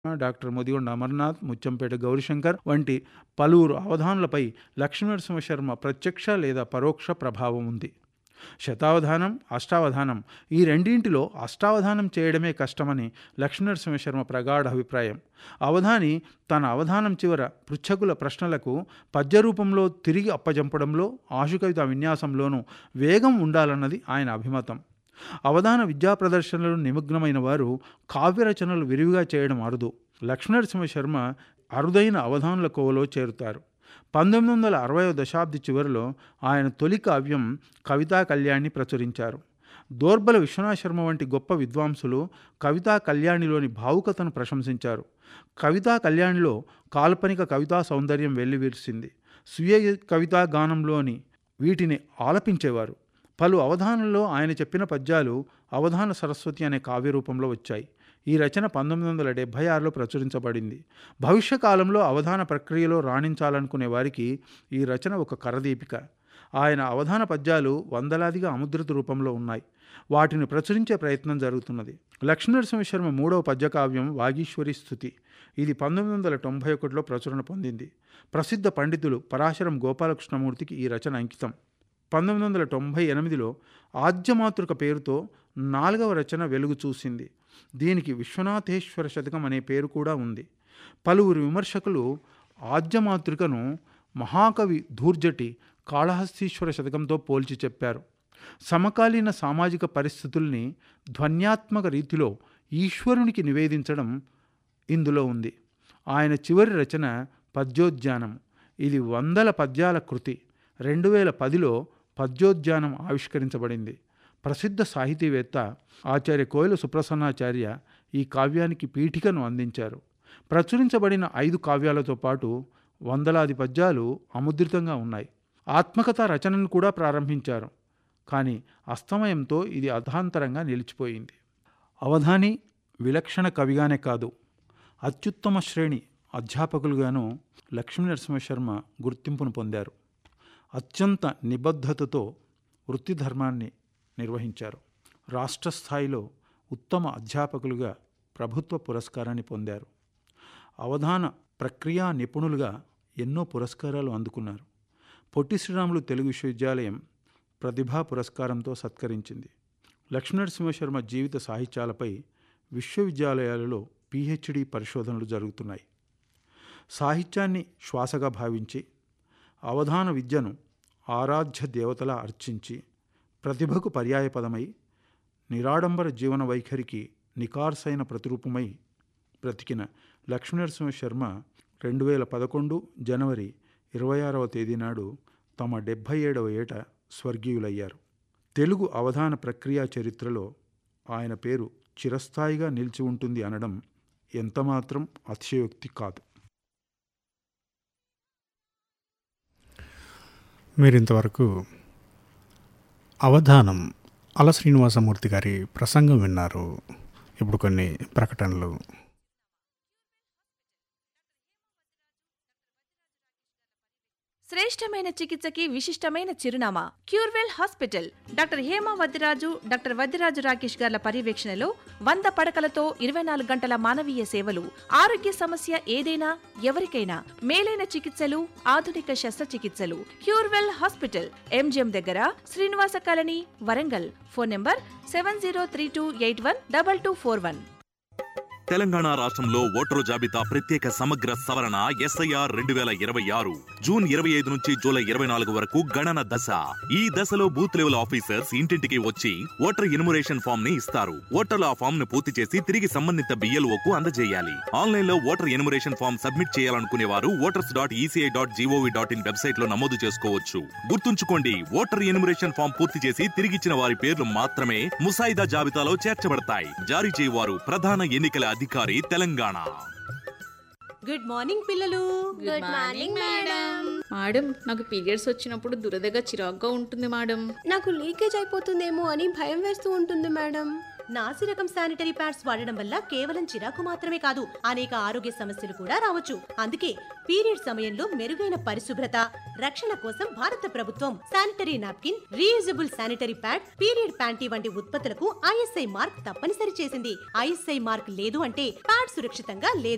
doctor Mudigonda Amarnath Muthyampeta Gaurishankar వంటి పలువురు అవధానులపై లక్ష్మీనరసింహ శర్మ ప్రత్యక్ష లేదా పరోక్ష ప్రభావం ఉంది శతావధానం అష్టావధానం ఈ రెండింటిలో అష్టావధానం చేయడమే కష్టమని లక్ష్మీనరసింహ శర్మ ప్రగాఢ అభిప్రాయం అవధాని తన అవధానం చివర పృచ్ఛకుల ప్రశ్నలకు పద్యరూపంలో తిరిగి అప్పజంపడంలో ఆశుకవిత విన్యాసంలోనూ వేగం ఉండాలన్నది ఆయన అభిమతం అవధాన విద్యా ప్రదర్శనలు నిమగ్నమైన వారు కావ్య రచనలు విరివిగా చేయడం అరుదు లక్ష్మీనరసింహ శర్మ అరుదైన అవధానుల కోవలో చేరుతారు పంతొమ్మిది వందల అరవై దశాబ్ది చివరిలో ఆయన తొలి కావ్యం కవితా కళ్యాణి ప్రచురించారు దోర్బల విశ్వనాథ శర్మ వంటి గొప్ప విద్వాంసులు కవితా కళ్యాణిలోని భావుకతను ప్రశంసించారు కవితా కళ్యాణిలో కాల్పనిక కవితా సౌందర్యం వెల్లివిరిసింది స్వీయ కవితా గానంలోని వీటిని ఆలపించేవారు పలు అవధానంలో ఆయన చెప్పిన పద్యాలు అవధాన సరస్వతి అనే కావ్య రూపంలో వచ్చాయి ఈ రచన పంతొమ్మిది వందల డెబ్భై ఆరులో ప్రచురించబడింది భవిష్య కాలంలో అవధాన ప్రక్రియలో రాణించాలనుకునే వారికి ఈ రచన ఒక కరదీపిక ఆయన అవధాన పద్యాలు వందలాదిగా అముద్రిత రూపంలో ఉన్నాయి వాటిని ప్రచురించే ప్రయత్నం జరుగుతున్నది లక్ష్మీనరసింహ శర్మ మూడవ పద్యకావ్యం వాగీశ్వరి స్థుతి ఇది పంతొమ్మిది వందల తొంభై ఒకటిలో ప్రచురణ పొందింది ప్రసిద్ధ పండితులు పరాశరం గోపాలకృష్ణమూర్తికి ఈ రచన అంకితం పంతొమ్మిది వందల తొంభై ఎనిమిదిలో ఆద్యమాతృక పేరుతో నాలుగవ రచన వెలుగు చూసింది దీనికి విశ్వనాథేశ్వర శతకం అనే పేరు కూడా ఉంది పలువురు విమర్శకులు ఆద్యమాతృకను మహాకవి ధూర్జటి కాళహస్తీశ్వర శతకంతో పోల్చి చెప్పారు సమకాలీన సామాజిక పరిస్థితుల్ని ధ్వన్యాత్మక రీతిలో ఈశ్వరునికి నివేదించడం ఇందులో ఉంది ఆయన చివరి రచన పద్యోద్యానం ఇది వందల పద్యాల కృతి రెండు వేల పదిలో పద్యోద్యానం ఆవిష్కరించబడింది ప్రసిద్ధ సాహితీవేత్త ఆచార్య కోయిల సుప్రసన్నాచార్య ఈ కావ్యానికి పీఠికను అందించారు ప్రచురించబడిన ఐదు కావ్యాలతో పాటు వందలాది పద్యాలు అముద్రితంగా ఉన్నాయి ఆత్మకథ రచనను కూడా ప్రారంభించారు కానీ అస్తమయంతో ఇది అధాంతరంగా నిలిచిపోయింది అవధాని విలక్షణ కవిగానే కాదు అత్యుత్తమ శ్రేణి అధ్యాపకులుగాను లక్ష్మీనరసింహ శర్మ గుర్తింపును పొందారు అత్యంత నిబద్ధతతో వృత్తి ధర్మాన్ని నిర్వహించారు రాష్ట్ర స్థాయిలో ఉత్తమ అధ్యాపకులుగా ప్రభుత్వ పురస్కారాన్ని పొందారు అవధాన ప్రక్రియా నిపుణులుగా ఎన్నో పురస్కారాలు అందుకున్నారు పొట్టి శ్రీరాములు తెలుగు విశ్వవిద్యాలయం ప్రతిభా పురస్కారంతో సత్కరించింది లక్ష్మీనరసింహ శర్మ జీవిత సాహిత్యాలపై విశ్వవిద్యాలయాలలో పిహెచ్డి పరిశోధనలు జరుగుతున్నాయి సాహిత్యాన్ని శ్వాసగా భావించి అవధాన విద్యను ఆరాధ్య దేవతలా అర్చించి ప్రతిభకు పర్యాయపదమై నిరాడంబర జీవన వైఖరికి నికార్సైన ప్రతిరూపమై బ్రతికిన లక్ష్మీనరసింహ శర్మ రెండు వేల పదకొండు జనవరి ఇరవై ఆరవ తేదీ నాడు తమ డెబ్భై ఏడవ ఏట స్వర్గీయులయ్యారు తెలుగు అవధాన ప్రక్రియ చరిత్రలో ఆయన పేరు చిరస్థాయిగా నిలిచి ఉంటుంది అనడం ఎంతమాత్రం అతిశయోక్తి కాదు మీరు ఇంతవరకు అవధానం అల శ్రీనివాసమూర్తి గారి ప్రసంగం విన్నారు ఇప్పుడు కొన్ని ప్రకటనలు శ్రేష్టమైన చికిత్సకి విశిష్టమైన చిరునామా Curewell hospital doctor Hema Vaddiraju doctor Vaddiraju Rakesh గార్ల పర్యవేక్షణలో వంద పడకలతో ఇరవై నాలుగు గంటల మానవీయ సేవలు ఆరోగ్య సమస్య ఏదైనా ఎవరికైనా మేలైన చికిత్సలు ఆధునిక శస్త్రచికిత్సలు క్యూర్వెల్ హాస్పిటల్ ఎంజిఎం దగ్గర Srinivasa colony Warangal phone number seven zero three two eight one double two four one Telangana రాష్ట్రంలో ఓటరు జాబితా ప్రత్యేక సమగ్ర సవరణ ఎస్ఐఆర్ రెండు వేల ఇరవై ఆరు జూన్ ఇరవై ఐదు నుంచి జూలై ఇరవై నాలుగు వరకు గణన దశ ఈ దశలో బూత్ లెవెల్ ఆఫీసర్స్ ఇంటింటికి వచ్చి ఓటర్ ఇనుమరేషన్ ఫామ్ ని ఇస్తారు ఓటర్లు ఆ ఫామ్ ను పూర్తి చేసి తిరిగి సంబంధిత బిఎల్ఓ కు అందజేయాలి ఆన్లైన్ లో ఓటర్ ఎనుమరేషన్ ఫామ్ సబ్మిట్ చేయాలనుకునే వారు voters dot ECI dot GOV dot in website లో నమోదు చేసుకోవచ్చు గుర్తుంచుకోండి ఓటర్ ఎనుమరేషన్ ఫామ్ పూర్తి చేసి తిరిగిచ్చిన వారి పేర్లు మాత్రమే ముసాయిదా జాబితాలో చేర్చబడతాయి జారీ చేయవారు ప్రధాన ఎన్నికల అధికారి తెలంగాణ గుడ్ మార్నింగ్ పిల్లలు గుడ్ మార్నింగ్ మేడం మేడం నాకు పీరియడ్స్ వచ్చినప్పుడు దురదగా చిరాగ్గా ఉంటుంది మేడం నాకు లీకేజ్ అయిపోతుందేమో అని భయం వేస్తూ ఉంటుంది మేడం నాసి రకం శానిటరీ ప్యాడ్స్ వాడడం వల్ల కేవలం చిరాకు మాత్రమే కాదు అనేక ఆరోగ్య సమస్యలు కూడా రావచ్చు అందుకే పీరియడ్ సమయంలో మెరుగైన పరిశుభ్రత రక్షణ కోసం భారత ప్రభుత్వం sanitary napkin reusable sanitary pad period panty వంటి ఉత్పత్తులకు ఐఎస్ఐ మార్క్ తప్పనిసరి చేసింది ఐఎస్ఐ మార్క్ లేదు అంటే ప్యాడ్ సురక్షితంగా లేదు